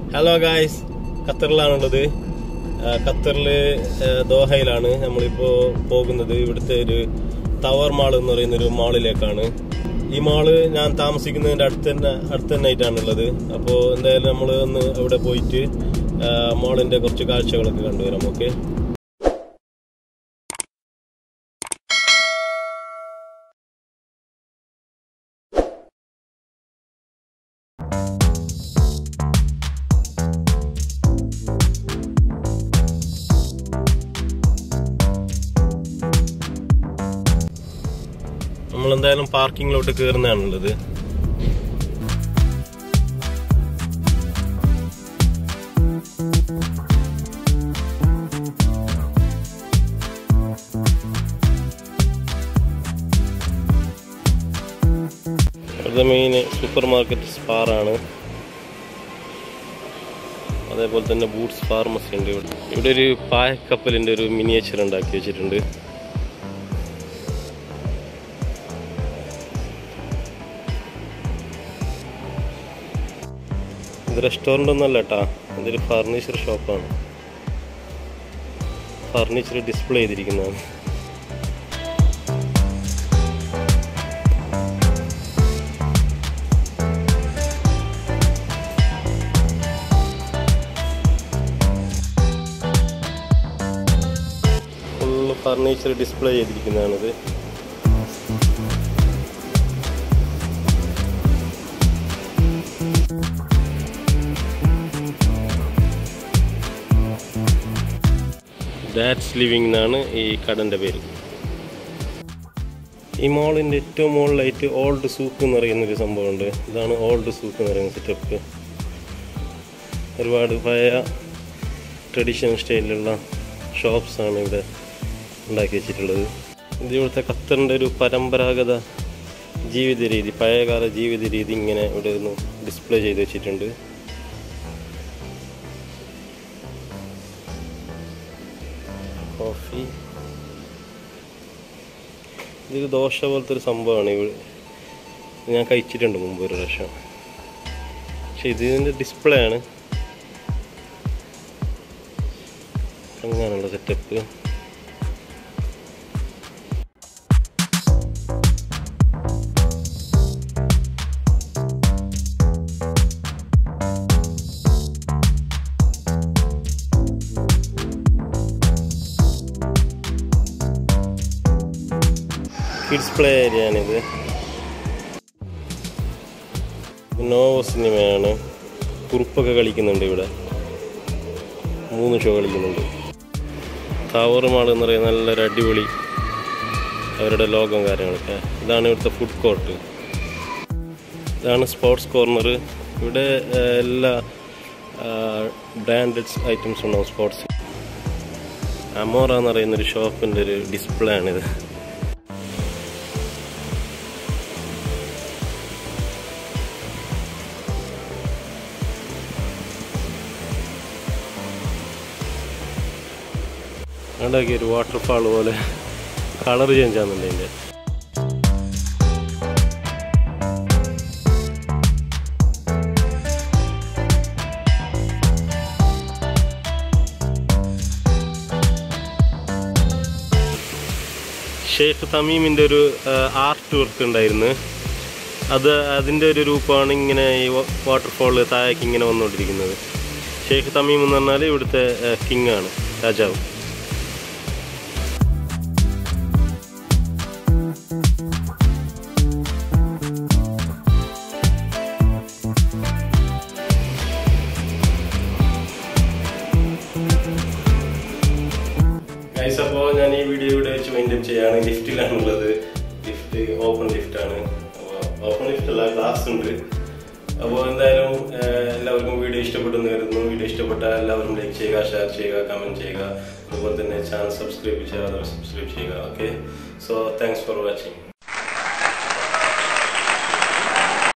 hello guys ഖത്തറിലാണുള്ളത് ആ, ഖത്തറില് ആ, ദോഹയിലാണ് നമ്മളിപ്പോ പോകുന്നത് ഇവിടുത്തെ ഒരു ടവർ മാൾ എന്ന് പറയുന്ന ഒരു മാളിലേക്കാണ് ഈ മാള് ഞാൻ താമസിക്കുന്നതിന്റെ അടുത്ത് തന്നെ അടുത്ത് തന്നെ ആയിട്ടാണുള്ളത് അപ്പോൾ എന്തായാലും നമ്മൾ ഒന്ന് അവിടെ പോയിട്ട് ആ, മാളിന്റെ കുറച്ച് കാഴ്ചകളൊക്കെ കണ്ടുവരാം ഓക്കെ നമ്മൾ എന്തായാലും പാർക്കിങ്ങിലോട്ട് കയറുന്നതാണുള്ളത് ഇവിടുത്തെ മെയിൻ സൂപ്പർ മാർക്കറ്റ് സ്പാറാണ് അതേപോലെ തന്നെ ബൂട്ട്സ് ഫാർമസി ഉണ്ട് ഇവിടെ ഇവിടെ ഒരു പായക്കപ്പലിന്റെ ഒരു മിനിയേച്ചർ ഉണ്ടാക്കി വെച്ചിട്ടുണ്ട് ഇത് റെസ്റ്റോറൻ്റ് ഒന്നും അല്ല കേട്ടാ ഇതൊരു ഫർണിച്ചർ ഷോപ്പാണ് ഫർണിച്ചർ ഡിസ്പ്ലേ ചെയ്തിരിക്കുന്നതാണ് ഫുള്ള് ഫർണിച്ചർ ഡിസ്പ്ലേ ചെയ്തിരിക്കുന്നതാണിത് ദാറ്റ്സ് ലിവിങ് എന്നാണ് ഈ കടൻ്റെ പേര് ഈ മോളിൻ്റെ ഏറ്റവും മുകളിലായിട്ട് ഓൾഡ് സൂക്ക് എന്ന് പറയുന്ന ഒരു സംഭവമുണ്ട് ഇതാണ് ഓൾഡ് സൂക്ക് എന്ന് പറയുന്ന സെറ്റപ്പ് ഒരുപാട് പഴയ ട്രഡീഷണൽ സ്റ്റൈലിലുള്ള ഷോപ്സാണ് ഇവിടെ ഉണ്ടാക്കി വെച്ചിട്ടുള്ളത് ഇത് ഇവിടുത്തെ ഖത്തറിൻ്റെ ഒരു പരമ്പരാഗത ജീവിത രീതി പഴയകാല ജീവിത രീതി ഇങ്ങനെ ഇവിടെ ഒന്ന് ഡിസ്പ്ലേ ചെയ്ത് വെച്ചിട്ടുണ്ട് കോഫി ഇതൊരു ദോശ പോലത്തെ ഒരു സംഭവമാണ് ഇവിടെ ഇത് ഞാൻ കഴിച്ചിട്ടുണ്ട് മുമ്പ് ഒരു പ്രാവശ്യം പക്ഷെ ഇതിൻ്റെ ഡിസ്പ്ലേ ആണ് അങ്ങനെയുള്ള സെറ്റപ്പ് കിഡ്സ് പ്ലേ ഏരിയ ആണിത് നോവോ സിനിമയാണ് കുറുപ്പൊക്കെ കളിക്കുന്നുണ്ട് ഇവിടെ മൂന്ന് ഷോ കളിക്കുന്നുണ്ട് ടവർ മാൾ എന്ന് പറയുന്ന നല്ലൊരു അടിപൊളി അവരുടെ ലോകം കാര്യങ്ങളൊക്കെ ഇതാണ് ഇവിടുത്തെ ഫുഡ് കോർട്ട് ഇതാണ് സ്പോർട്സ് കോർണർ ഇവിടെ ആ, എല്ലാ ബ്രാൻഡഡ് ഐറ്റംസ് ഉണ്ടാവും സ്പോർട്സ് അമോറ എന്ന് പറയുന്ന ഒരു ഷോപ്പിൻ്റെ ഒരു ഡിസ്പ്ലേ ആണിത് ഉണ്ടാക്കി ഒരു വാട്ടർഫാൾ പോലെ കളർ ചേഞ്ച് ആകുന്നുണ്ട് അതിൻ്റെ ഷെയ്ഖ് തമീമിൻ്റെ ഒരു ആർട്ട് വർക്ക് ഉണ്ടായിരുന്നു അത് അതിൻ്റെ ഒരു രൂപമാണ് ഇങ്ങനെ ഈ വാട്ടർഫാൾ താഴേക്ക് ഇങ്ങനെ വന്നുകൊണ്ടിരിക്കുന്നത് ഷെയ്ഖ് തമീം എന്ന് പറഞ്ഞാൽ ഇവിടുത്തെ കിങ് ആണ് രാജാവ് ഗൈസ് അപ്പോൾ ഞാൻ ഈ വീഡിയോ ഇവിടെ വെച്ച് വൈൻഡപ്പ് ചെയ്യാണ് ലിഫ്റ്റിലാണുള്ളത് ലിഫ്റ്റ് ഓപ്പൺ ലിഫ്റ്റാണ് അപ്പോൾ ഓപ്പൺ ലിഫ്റ്റ് അല്ല ഗ്ലാസ് ഉണ്ട് അപ്പോൾ എന്തായാലും ഏഹ്, എല്ലാവർക്കും വീഡിയോ ഇഷ്ടപ്പെട്ടെന്ന് കരുതുന്നു വീഡിയോ ഇഷ്ടപ്പെട്ടാൽ എല്ലാവരും ലൈക്ക് ചെയ്യുക ഷെയർ ചെയ്യുക കമൻറ്റ് ചെയ്യുക അതുപോലെ തന്നെ ചാനൽ സബ്സ്ക്രൈബ് ചെയ്യാതെ സബ്സ്ക്രൈബ് ചെയ്യുക okay so thanks for watching